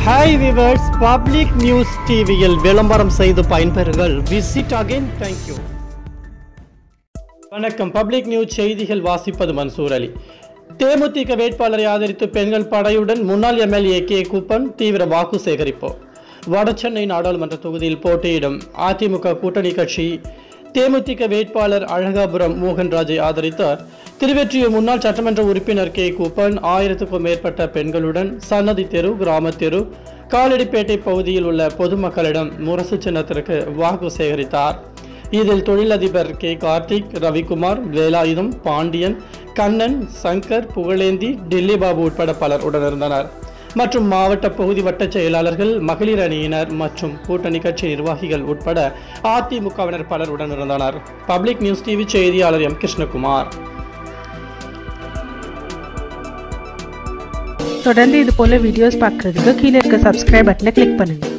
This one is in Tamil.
ஹாய் விவர்ஸ் பப்ளிக் நியூஸ் டிவியில் விளம்பரம் செய்து பயன்பெறுங்கள் விசிட் அகைன் தேங்க்யூ வணக்கம் பப்ளிக் நியூஸ் செய்திகள் வாசிப்பது மன்சூர் அலி தேமுதிக வேட்பாளரை ஆதரித்து பெண்கள் படையுடன் முன்னாள் எம்எல்ஏ கே குப்பன் தீவிர வாக்கு சேகரிப்பு வடசென்னை நாடாளுமன்ற தொகுதியில் போட்டியிடும் அதிமுக கூட்டணி கட்சி தேமுதிக வேட்பாளர் அழகாபுரம் மோகன்ராஜை ஆதரித்தார் திருவெற்றியூர் முன்னாள் சட்டமன்ற உறுப்பினர் கே கூப்பன் ஆயிரத்துக்கும் மேற்பட்ட பெண்களுடன் சன்னதி தெரு கிராம தெரு காலடிப்பேட்டை பகுதியில் உள்ள பொதுமக்களிடம் முரசு சின்னத்திற்கு வாக்கு சேகரித்தார் இதில் தொழிலதிபர் கே கார்த்திக் ரவிக்குமார் வேலாயுதம் பாண்டியன் கண்ணன் சங்கர் புகழேந்தி டில்லி பாபு உட்பட பலர் உடனிருந்தனர் மற்றும் மாவட்ட பகுதி வட்ட செயலாளர்கள் மகளிர் அணியினர் மற்றும் கூட்டணி கட்சி நிர்வாகிகள் உட்பட அதிமுகவினர் பலர் உடனிருந்தனர் பப்ளிக் நியூஸ் டிவி செய்தியாளர் எம் கிருஷ்ணகுமார் தொடர்ந்து இது போல வீடியோஸ் பார்க்குறதுக்கு கீழே இருக்க சப்ஸ்கிரைப் பட்டனை கிளிக் பண்ணுங்க